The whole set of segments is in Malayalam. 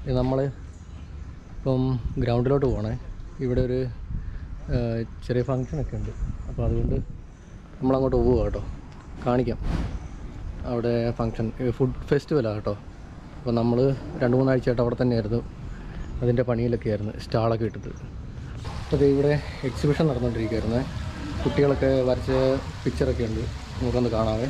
ഇത് നമ്മൾ ഇപ്പം ഗ്രൗണ്ടിലോട്ട് പോകണേ ഇവിടെ ഒരു ആ, ചെറിയ ഫങ്ഷനൊക്കെ ഉണ്ട് അപ്പോൾ അതുകൊണ്ട് നമ്മളങ്ങോട്ട് പോവുക കേട്ടോ കാണിക്കാം അവിടെ ഫങ്ഷൻ ഫുഡ് ഫെസ്റ്റിവലാണ് കേട്ടോ അപ്പോൾ നമ്മൾ രണ്ട് മൂന്നാഴ്ചയായിട്ട് അവിടെ തന്നെയായിരുന്നു അതിൻ്റെ പണിയിലൊക്കെ ആയിരുന്നു സ്റ്റാളൊക്കെ ഇട്ടത് അപ്പോൾ ദേ ഇവിടെ എക്സിബിഷൻ നടന്നുകൊണ്ടിരിക്കുകയായിരുന്നേ കുട്ടികളൊക്കെ വരച്ച പിക്ചറൊക്കെ ഉണ്ട് നമുക്കൊന്ന് കാണാവേ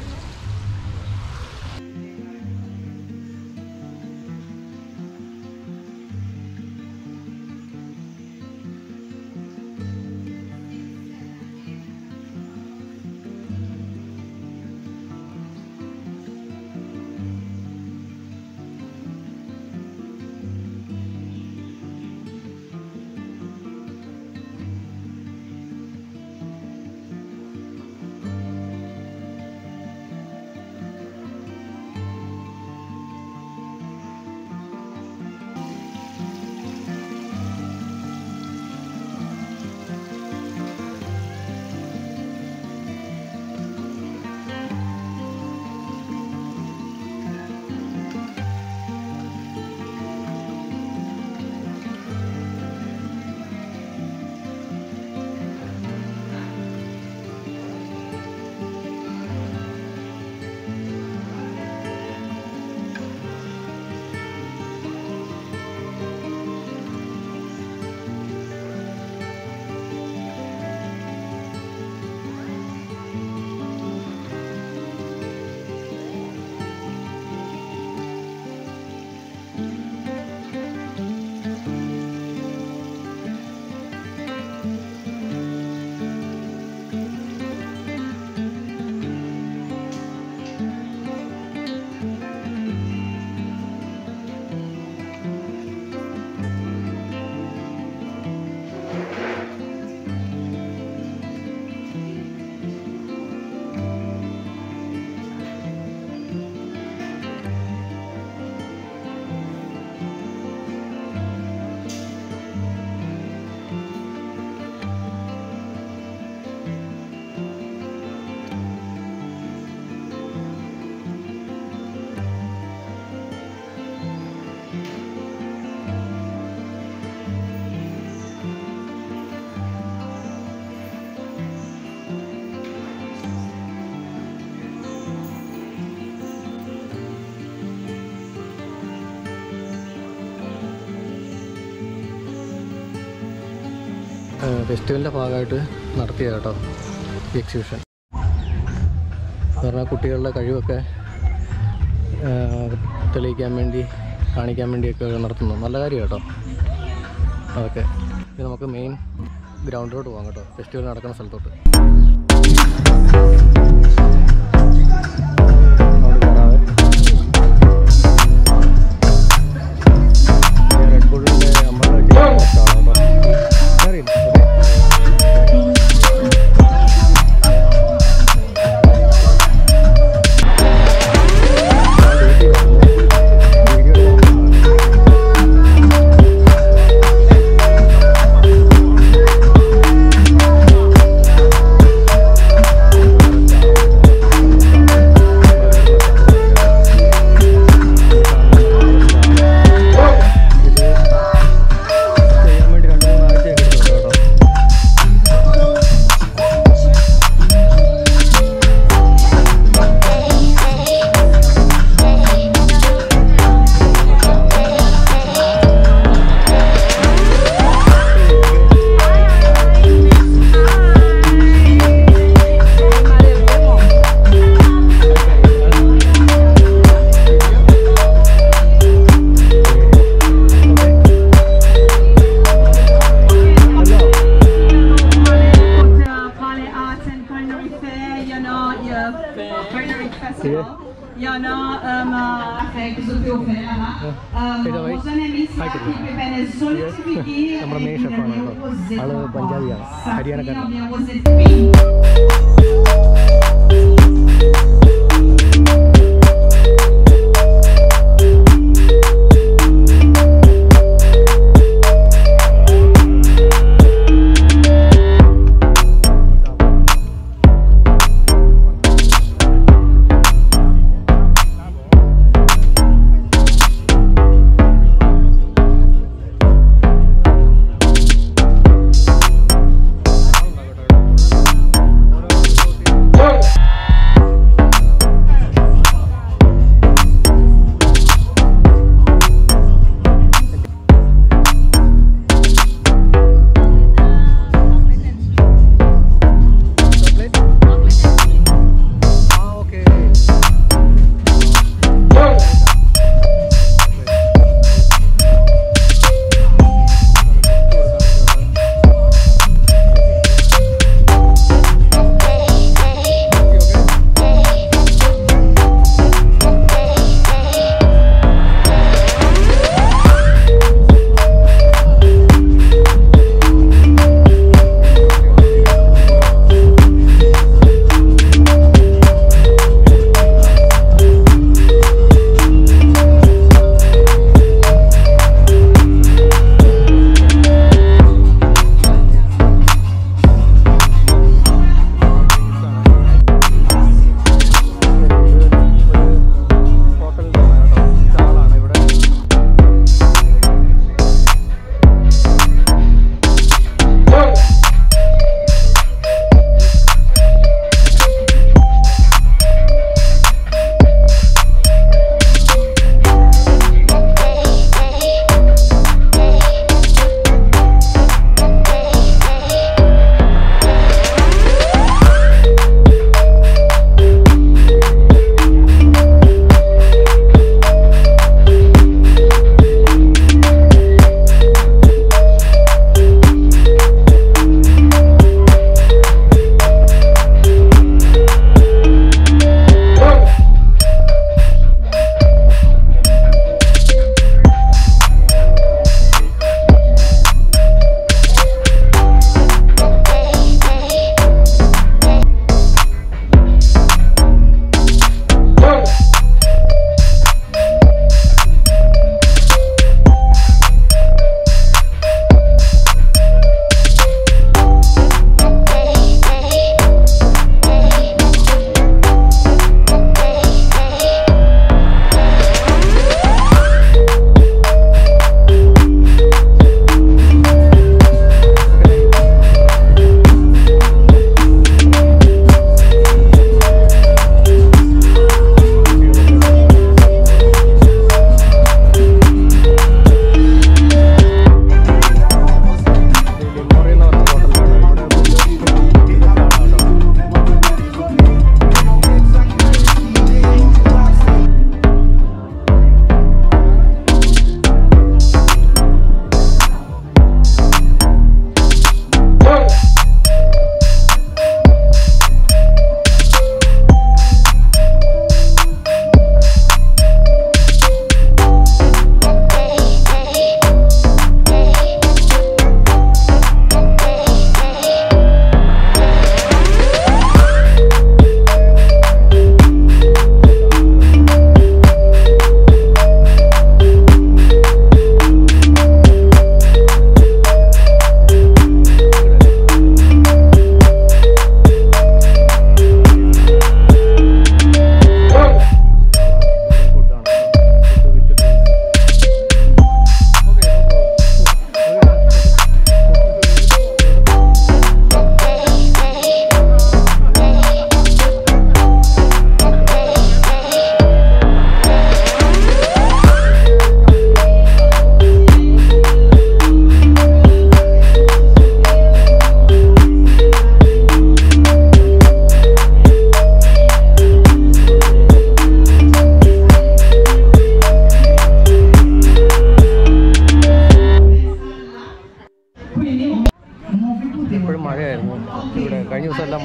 ഫെസ്റ്റിവലിൻ്റെ ഭാഗമായിട്ട് നടത്തിയ കേട്ടോ ഈ എക്സിബിഷൻ പറഞ്ഞാൽ കുട്ടികളുടെ കഴിവൊക്കെ ആ, തെളിയിക്കാൻ വേണ്ടി കാണിക്കാൻ വേണ്ടിയൊക്കെ നടത്തുന്നു നല്ല കാര്യം കേട്ടോ അതൊക്കെ ഇത് നമുക്ക് മെയിൻ ഗ്രൗണ്ടിലോട്ട് പോകാം കേട്ടോ ഫെസ്റ്റിവൽ നടക്കുന്ന സ്ഥലത്തോട്ട് അങ്ങോട്ട് കയറാവേ. ഈ റെഡ് ബുള്ളിൻ്റെ അമ്പലം വെച്ചിട്ടുള്ള സ്ഥലമാണ് കേട്ടോ അറിയില്ല ഓക്കെ ചെയ്യാൻ വേണ്ടി രണ്ട് മൂന്ന് ആഴ്ചയൊക്കെ എടുത്തു കേട്ടോ Pale Arts and Culinary Fair, you know, your culinary festival. You know, um, uh, fait que je peux faire là. Um, Hey, Davai. vous en avez mis ça, Hi, Kiddu. qui peut faire solidifier നമ്മുടെ മെയിൻ ഷെഫാണ് കേട്ടോ ആള് പഞ്ചാബിയാണ് ഹരിയാനക്കാരൻ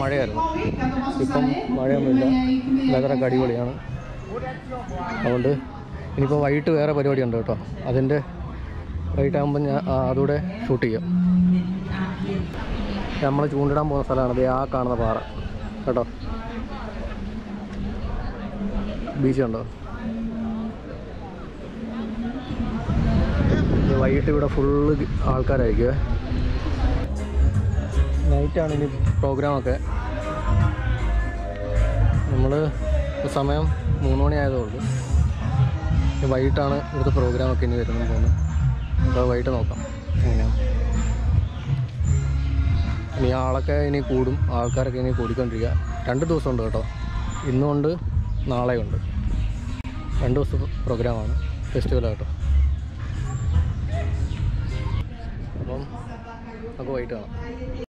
മഴയായിരുന്നു ഇപ്പം മഴയൊന്നുമില്ല വെതറൊക്കെ അടിപൊളിയാണ് അതുകൊണ്ട് ഇനിയിപ്പോൾ വൈകിട്ട് വേറെ പരിപാടിയുണ്ട് കേട്ടോ അതിൻ്റെ വൈകിട്ടാകുമ്പോൾ ഞാൻ ആ, അതുകൂടെ ഷൂട്ട് ചെയ്യാം നമ്മൾ ചൂണ്ടിടാൻ പോകുന്ന സ്ഥലമാണ് ദേ ആ കാണുന്ന പാറ കേട്ടോ ബീച്ച് ഉണ്ടോ ഇത് വൈകിട്ട് ഇവിടെ ഫുള്ള് ആൾക്കാരായിരിക്കുമേ നൈറ്റാണ് ഇനി പ്രോഗ്രാമൊക്കെ നമ്മൾ സമയം മൂന്ന് മണി ആയതുകൊണ്ട് ഇനി വൈകിട്ടാണ് ഇവിടുത്തെ പ്രോഗ്രാമൊക്കെ ഇനി വരുന്നത് തോന്നുന്നു അപ്പോൾ വൈകിട്ട് നോക്കാം എങ്ങനെയാണ് ഇനി ആളൊക്കെ ഇനി കൂടും ആൾക്കാരൊക്കെ ഇനി കൂടിക്കൊണ്ടിരിക്കുക രണ്ട് ദിവസമുണ്ട് കേട്ടോ ഇന്നുമുണ്ട് നാളെയുണ്ട് രണ്ട് ദിവസത്തെ പ്രോഗ്രാമാണ് ഫെസ്റ്റിവൽ കേട്ടോ അപ്പം നമുക്ക് വൈകിട്ട് കാണാം